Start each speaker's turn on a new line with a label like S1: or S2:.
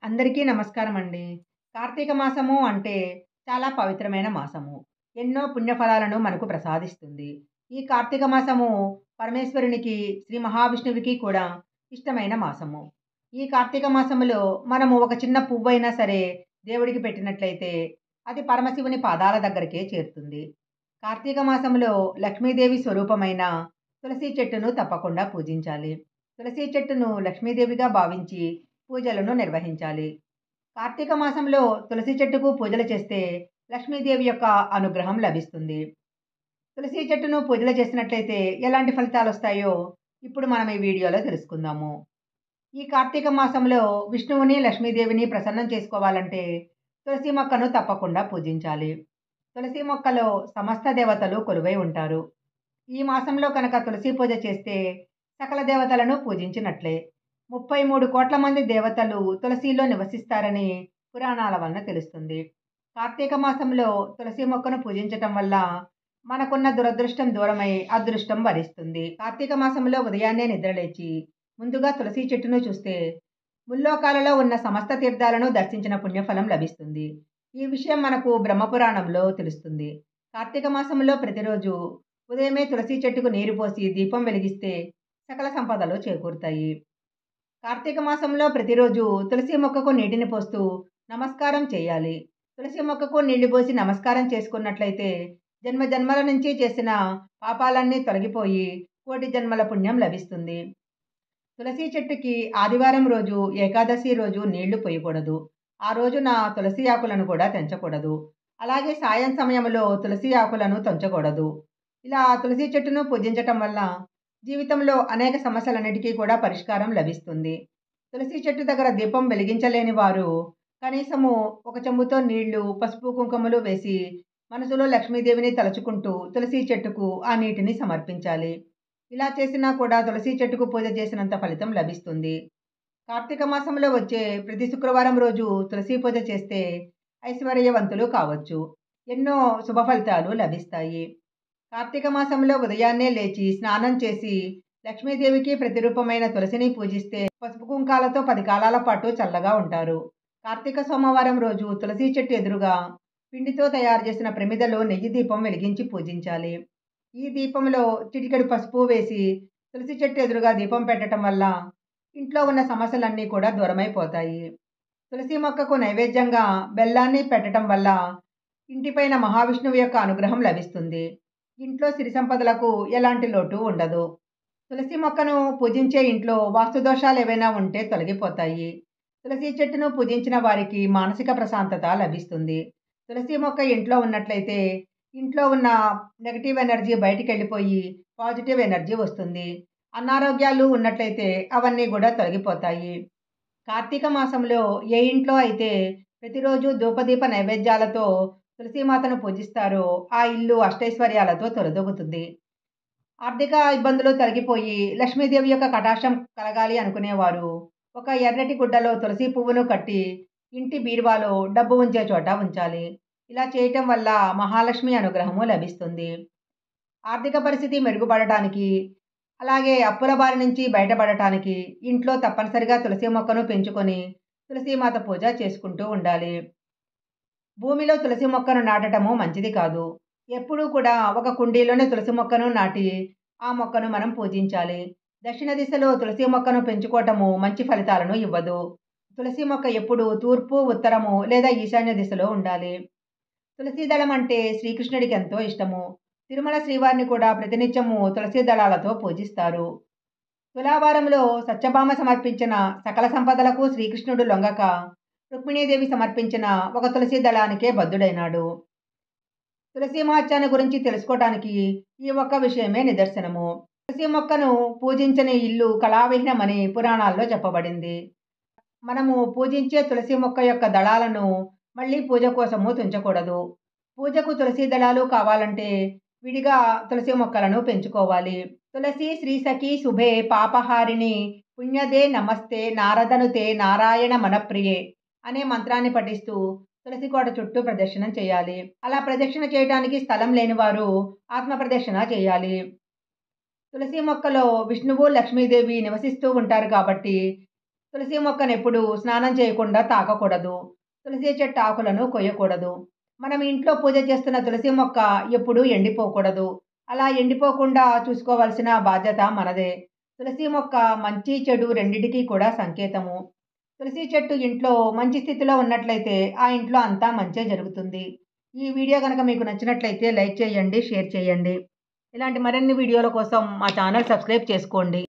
S1: అందరికీ నమస్కారం అండి కార్తీక మాసము అంటే చాలా పవిత్రమైన మాసము ఎన్నో పుణ్యఫలాలను మనకు ప్రసాదిస్తుంది ఈ కార్తీక మాసము పరమేశ్వరునికి శ్రీ మహావిష్ణువుకి కూడా ఇష్టమైన మాసము ఈ కార్తీక మాసములో మనము ఒక చిన్న పువ్వు అయినా సరే దేవుడికి పెట్టినట్లయితే అది పరమశివుని పాదాల దగ్గరికే చేరుతుంది కార్తీక మాసంలో లక్ష్మీదేవి స్వరూపమైన తులసి చెట్టును తప్పకుండా పూజించాలి తులసి చెట్టును లక్ష్మీదేవిగా భావించి పూజలను నిర్వహించాలి కార్తీక మాసంలో తులసి చెట్టుకు పూజలు చేస్తే లక్ష్మీదేవి యొక్క అనుగ్రహం లభిస్తుంది తులసి చెట్టును పూజలు చేసినట్లయితే ఎలాంటి ఫలితాలు వస్తాయో ఇప్పుడు మనం ఈ వీడియోలో తెలుసుకుందాము ఈ కార్తీక మాసంలో విష్ణువుని లక్ష్మీదేవిని ప్రసన్నం చేసుకోవాలంటే తులసి మొక్కను తప్పకుండా పూజించాలి తులసి మొక్కలో సమస్త దేవతలు కొలువై ఉంటారు ఈ మాసంలో కనుక తులసి పూజ చేస్తే సకల దేవతలను పూజించినట్లే ముప్పై మూడు కోట్ల మంది దేవతలు తులసిలో నివసిస్తారని పురాణాల వలన తెలుస్తుంది కార్తీక మాసంలో తులసి మొక్కను పూజించటం వల్ల మనకున్న దురదృష్టం దూరమై అదృష్టం వరిస్తుంది కార్తీక మాసంలో ఉదయాన్నే నిద్రలేచి ముందుగా తులసి చెట్టును చూస్తే ముల్లోకాలలో ఉన్న సమస్త తీర్థాలను దర్శించిన పుణ్యఫలం లభిస్తుంది ఈ విషయం మనకు బ్రహ్మపురాణంలో తెలుస్తుంది కార్తీక మాసంలో ప్రతిరోజు ఉదయమే తులసి చెట్టుకు నీరు పోసి దీపం వెలిగిస్తే సకల సంపదలు చేకూరుతాయి కార్తీక మాసంలో ప్రతిరోజు తులసి మొక్కకు నీటిని పోస్తూ నమస్కారం చేయాలి తులసి మొక్కకు నీళ్లు పోసి నమస్కారం చేసుకున్నట్లయితే జన్మ జన్మల నుంచి చేసిన పాపాలన్నీ తొలగిపోయి కోటి జన్మల పుణ్యం లభిస్తుంది తులసి చెట్టుకి ఆదివారం రోజు ఏకాదశి రోజు నీళ్లు పోయకూడదు ఆ రోజున తులసి ఆకులను కూడా తెంచకూడదు అలాగే సాయం సమయంలో తులసి ఆకులను తుంచకూడదు ఇలా తులసి చెట్టును పూజించటం వల్ల జీవితంలో అనేక సమస్యలన్నిటికీ కూడా పరిష్కారం లభిస్తుంది తులసి చెట్టు దగ్గర దీపం వెలిగించలేని వారు కనీసము ఒక చెంబుతో నీళ్లు పసుపు కుంకుమలు వేసి మనసులో లక్ష్మీదేవిని తలుచుకుంటూ తులసి చెట్టుకు ఆ నీటిని సమర్పించాలి ఇలా చేసినా కూడా తులసి చెట్టుకు పూజ చేసినంత ఫలితం లభిస్తుంది కార్తీక మాసంలో వచ్చే ప్రతి శుక్రవారం రోజు తులసి పూజ చేస్తే ఐశ్వర్యవంతులు కావచ్చు ఎన్నో శుభ ఫలితాలు లభిస్తాయి కార్తీక మాసంలో ఉదయాన్నే లేచి స్నానం చేసి లక్ష్మీదేవికి ప్రతిరూపమైన తులసిని పూజిస్తే పసుపు కుంకాలతో పది కాలాల పాటు చల్లగా ఉంటారు కార్తీక సోమవారం రోజు తులసి చెట్టు ఎదురుగా పిండితో తయారు చేసిన ప్రమిదలో నెయ్యి దీపం వెలిగించి పూజించాలి ఈ దీపంలో చిటికెడు పసుపు వేసి తులసి చెట్టు ఎదురుగా దీపం పెట్టడం వల్ల ఇంట్లో ఉన్న సమస్యలన్నీ కూడా దూరమైపోతాయి తులసి మొక్కకు నైవేద్యంగా బెల్లాన్ని పెట్టడం వల్ల ఇంటిపైన మహావిష్ణువు యొక్క అనుగ్రహం లభిస్తుంది ఇంట్లో సిరి సంపదలకు ఎలాంటి లోటు ఉండదు తులసి మొక్కను పూజించే ఇంట్లో వాస్తుదోషాలు ఏవైనా ఉంటే తొలగిపోతాయి తులసి చెట్టును పూజించిన వారికి మానసిక ప్రశాంతత లభిస్తుంది తులసి మొక్క ఇంట్లో ఉన్నట్లయితే ఇంట్లో ఉన్న నెగటివ్ ఎనర్జీ బయటికి వెళ్ళిపోయి పాజిటివ్ ఎనర్జీ వస్తుంది అనారోగ్యాలు ఉన్నట్లయితే అవన్నీ కూడా తొలగిపోతాయి కార్తీక మాసంలో ఏ ఇంట్లో అయితే ప్రతిరోజు ధూపదీప నైవేద్యాలతో తులసీమాతను పూజిస్తారో ఆ ఇల్లు అష్టైశ్వర్యాలతో తొలదొగుతుంది ఆర్థిక ఇబ్బందులు తొలగిపోయి లక్ష్మీదేవి యొక్క కటాక్షం కలగాలి అనుకునేవారు ఒక ఎర్రటి గుడ్డలో తులసి పువ్వును కట్టి ఇంటి బీరువాలో డబ్బు ఉంచే చోట ఉంచాలి ఇలా చేయటం వల్ల మహాలక్ష్మి అనుగ్రహము లభిస్తుంది ఆర్థిక పరిస్థితి మెరుగుపడటానికి అలాగే అప్పుల బారి నుంచి బయటపడటానికి ఇంట్లో తప్పనిసరిగా తులసి మొక్కను పెంచుకొని తులసీమాత పూజ చేసుకుంటూ ఉండాలి భూమిలో తులసి మొక్కను నాటటము మంచిది కాదు ఎప్పుడూ కూడా ఒక కుండీలోనే తులసి మొక్కను నాటి ఆ మొక్కను మనం పూజించాలి దక్షిణ దిశలో తులసి మొక్కను పెంచుకోవటము మంచి ఫలితాలను ఇవ్వదు తులసి మొక్క ఎప్పుడు తూర్పు ఉత్తరము లేదా ఈశాన్య దిశలో ఉండాలి తులసి దళం అంటే శ్రీకృష్ణుడికి ఎంతో ఇష్టము తిరుమల శ్రీవారిని కూడా ప్రతినిత్యము తులసి దళాలతో పూజిస్తారు తులావారంలో సత్యభామ సమర్పించిన సకల సంపదలకు శ్రీకృష్ణుడు లొంగక రుక్మిణీదేవి సమర్పించిన ఒక తులసి దళానికే బద్ధుడైనాడు తులసి మహత్యాన్ని గురించి తెలుసుకోవడానికి ఈ ఒక్క విషయమే నిదర్శనము తులసి మొక్కను పూజించని ఇల్లు కళావిహీనమని పురాణాల్లో చెప్పబడింది మనము పూజించే తులసి మొక్క యొక్క దళాలను మళ్ళీ పూజ కోసము తుంచకూడదు పూజకు తులసి దళాలు కావాలంటే విడిగా తులసి మొక్కలను పెంచుకోవాలి తులసి శ్రీసఖి శుభే పాపహారిణి పుణ్యదే నమస్తే నారదనుతే నారాయణ మనప్రియే అనే మంత్రాన్ని పఠిస్తూ తులసి కోట చుట్టూ ప్రదక్షిణం చేయాలి అలా ప్రదక్షిణ చేయడానికి స్థలం లేని వారు ఆత్మ ప్రదక్షిణ చేయాలి తులసి మొక్కలో విష్ణువు లక్ష్మీదేవి నివసిస్తూ ఉంటారు కాబట్టి తులసి మొక్కను ఎప్పుడు స్నానం చేయకుండా తాకకూడదు తులసి చెట్టు ఆకులను కొయ్యకూడదు మనం ఇంట్లో పూజ చేస్తున్న తులసి మొక్క ఎప్పుడూ ఎండిపోకూడదు అలా ఎండిపోకుండా చూసుకోవాల్సిన బాధ్యత మనదే తులసి మొక్క మంచి చెడు రెండిటికి కూడా సంకేతము తులసి చెట్టు ఇంట్లో మంచి స్థితిలో ఉన్నట్లయితే ఆ ఇంట్లో అంతా మంచే జరుగుతుంది ఈ వీడియో కనుక మీకు నచ్చినట్లయితే లైక్ చేయండి షేర్ చేయండి ఇలాంటి మరిన్ని వీడియోల కోసం మా ఛానల్ సబ్స్క్రైబ్ చేసుకోండి